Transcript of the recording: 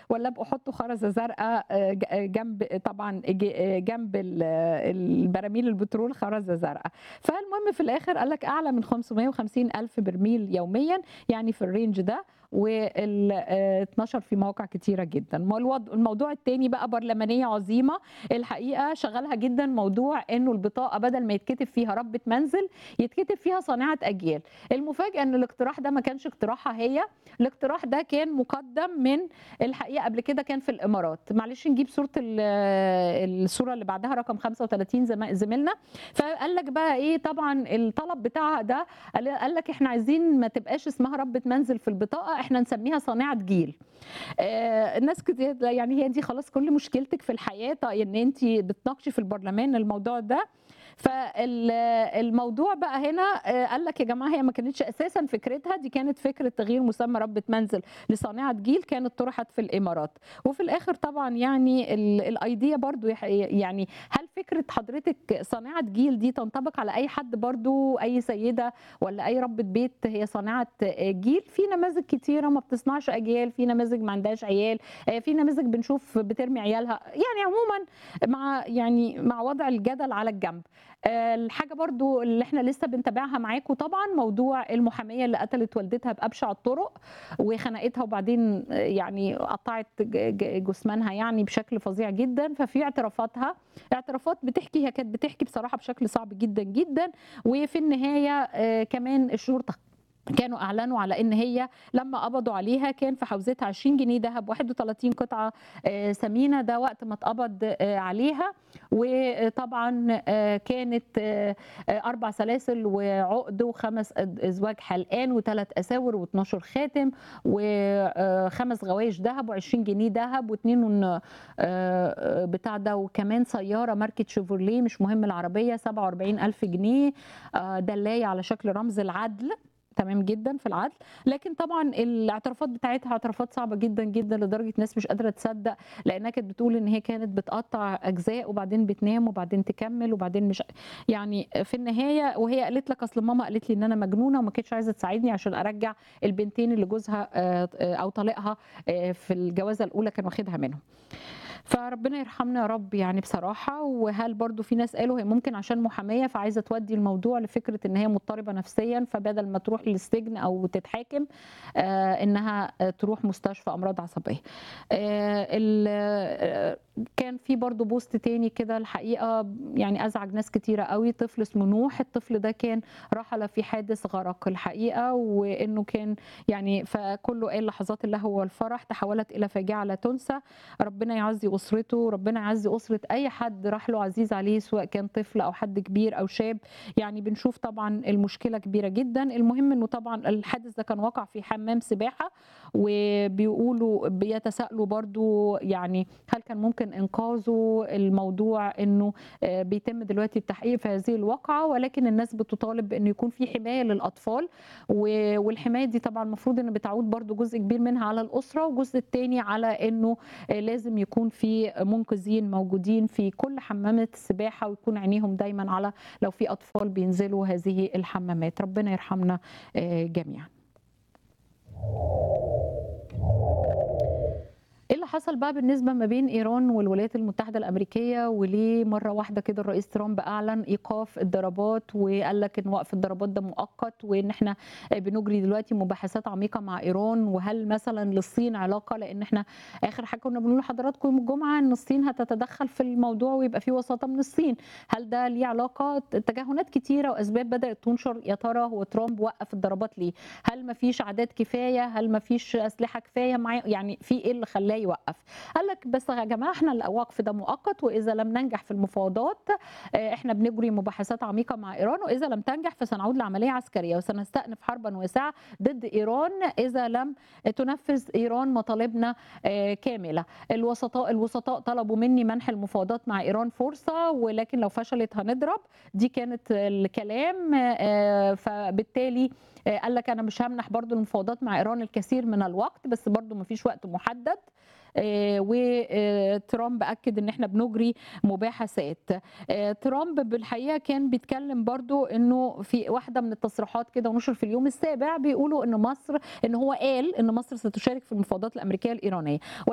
ولا ابقوا حطوا خرزه زرقاء آه، ج- آه، جنب طبعا ج- آه، جنب ال- آه، البراميل البترول خرزه زرقاء فالمهم في الاخر قال لك اعلى من 550 الف برميل يوميا يعني في الرينج ده وال آه، 12 في مواقع كتيره جدا ما الوض- الموضوع الثاني بقى برلمانيه عظيمه الحقيقه شغلها جدا موضوع انه البطاقه بدل ما يتكتب فيها ربة منزل يتكتب فيها صانعه اجيال المفاجاه ان الاقتراح ده ما كانش اقتراحها هي الاقتراح ده كان مقدم من الحقيقه قبل كده كان في الامارات معلش نجيب صوره ال- الصوره اللي بعدها رقم 35 زم- زميلنا فقال لك بقى ايه طبعا الطلب بتاعها ده قال قال لك احنا عايزين ما تبقاش اسمها ربة منزل في البطاقه احنا نسميها صانعه جيل آه، الناس كتير يعني هي دي خلاص كل مشكلتك في الحياه طيب ان انت بتناقشي في البرلمان الموضوع ده فالموضوع بقى هنا آه، قال لك يا جماعه هي ما كانتش اساسا فكرتها دي كانت فكره تغيير مسمى ربة منزل لصانعه جيل كانت طرحت في الامارات وفي الاخر طبعا يعني ال- الايديا برضو يح- يعني هل فكره حضرتك صانعه جيل دي تنطبق على اي حد برضو اي سيده ولا اي ربة بيت هي صانعه جيل في نماذج كتيره ما بتصنعش اجيال في نماذج ما عندهاش عيال آه، في نماذج بنشوف بترمي عيالها يعني عموما مع يعني مع وضع الجدل على الجنب آه، الحاجه برضو اللي احنا لسه بنتابعها معاكم طبعا موضوع المحاميه اللي قتلت والدتها بابشع الطرق وخنقتها وبعدين آه، يعني قطعت ج- ج- جثمانها يعني بشكل فظيع جدا ففي اعترافاتها اعترافات بتحكي هي كانت بتحكي بصراحه بشكل صعب جدا جدا وفي النهايه آه، كمان الشرطه كانوا اعلنوا على ان هي لما قبضوا عليها كان في حوزتها 20 جنيه ذهب 31 قطعه آه، ثمينه ده وقت ما اتقبض آه، عليها وطبعا آه، كانت آه، آه، اربع سلاسل وعقد وخمس أد- ازواج حلقان وثلاث اساور و12 خاتم وخمس غوايش ذهب و20 جنيه ذهب واثنين آه، آه، بتاع ده وكمان سياره ماركه شيفروليه مش مهم العربيه 47 الف جنيه آه، دلايه على شكل رمز العدل تمام جدا في العدل لكن طبعا الاعترافات بتاعتها اعترافات صعبه جدا جدا لدرجه ناس مش قادره تصدق لانها كانت بتقول ان هي كانت بتقطع اجزاء وبعدين بتنام وبعدين تكمل وبعدين مش يعني في النهايه وهي قالت لك اصل ماما قالت لي ان انا مجنونه وما كانتش عايزه تساعدني عشان ارجع البنتين اللي جوزها آه، آه، او طليقها آه، في الجوازه الاولى كان واخدها منهم فربنا يرحمنا يا رب يعني بصراحة وهل برضو في ناس قالوا هي ممكن عشان محامية فعايزة تودي الموضوع لفكرة ان هي مضطربة نفسيا فبدل ما تروح للسجن او تتحاكم آه انها آه، تروح مستشفى امراض عصبية آه ال- آه، كان في برضو بوست تاني كده الحقيقة يعني ازعج ناس كتيرة قوي طفل اسمه نوح الطفل ده كان رحل في حادث غرق الحقيقة وانه كان يعني فكله قال لحظات اللهو والفرح تحولت الى فاجعة لا تنسى ربنا يعزي اسرته ربنا يعزي اسره اي حد راح له عزيز عليه سواء كان طفل او حد كبير او شاب يعني بنشوف طبعا المشكله كبيره جدا المهم انه طبعا الحادث ده كان وقع في حمام سباحه وبيقولوا بيتساءلوا برضو يعني هل كان ممكن انقاذه الموضوع انه آه، بيتم دلوقتي التحقيق في هذه الواقعه ولكن الناس بتطالب بانه يكون في حمايه للاطفال و- والحمايه دي طبعا المفروض ان بتعود برضو جزء كبير منها على الاسره والجزء الثاني على انه آه، لازم يكون في منقذين موجودين في كل حمامات السباحه ويكون عينيهم دايما على لو في اطفال بينزلوا هذه الحمامات ربنا يرحمنا آه، جميعا ايه اللي حصل بقى بالنسبه ما بين ايران والولايات المتحده الامريكيه وليه مره واحده كده الرئيس ترامب اعلن ايقاف الضربات وقال لك ان وقف الضربات ده مؤقت وان احنا بنجري دلوقتي مباحثات عميقه مع ايران وهل مثلا للصين علاقه لان احنا اخر حاجه كنا بنقول لحضراتكم يوم الجمعه ان الصين هتتدخل في الموضوع ويبقى في وساطه من الصين هل ده ليه علاقه تجاهلات كتيره واسباب بدات تنشر يا ترى هو ترامب وقف الضربات ليه هل ما فيش عداد كفايه هل ما فيش اسلحه كفايه معاه يعني في ايه اللي خلاه يوقف قال لك بس يا جماعه احنا الوقف ده مؤقت واذا لم ننجح في المفاوضات آه، احنا بنجري مباحثات عميقه مع ايران واذا لم تنجح فسنعود لعمليه عسكريه وسنستأنف حربا واسعه ضد ايران اذا لم تنفذ ايران مطالبنا آه، كامله الوسطاء الوسطاء طلبوا مني منح المفاوضات مع ايران فرصه ولكن لو فشلت هنضرب دي كانت الكلام آه، فبالتالي آه، قال لك انا مش همنح برضو المفاوضات مع ايران الكثير من الوقت بس برضو مفيش وقت محدد آه، وترامب اكد ان احنا بنجري مباحثات آه، ترامب بالحقيقه كان بيتكلم برضو انه في واحده من التصريحات كده ونشر في اليوم السابع بيقولوا ان مصر ان هو قال ان مصر ستشارك في المفاوضات الامريكيه الايرانيه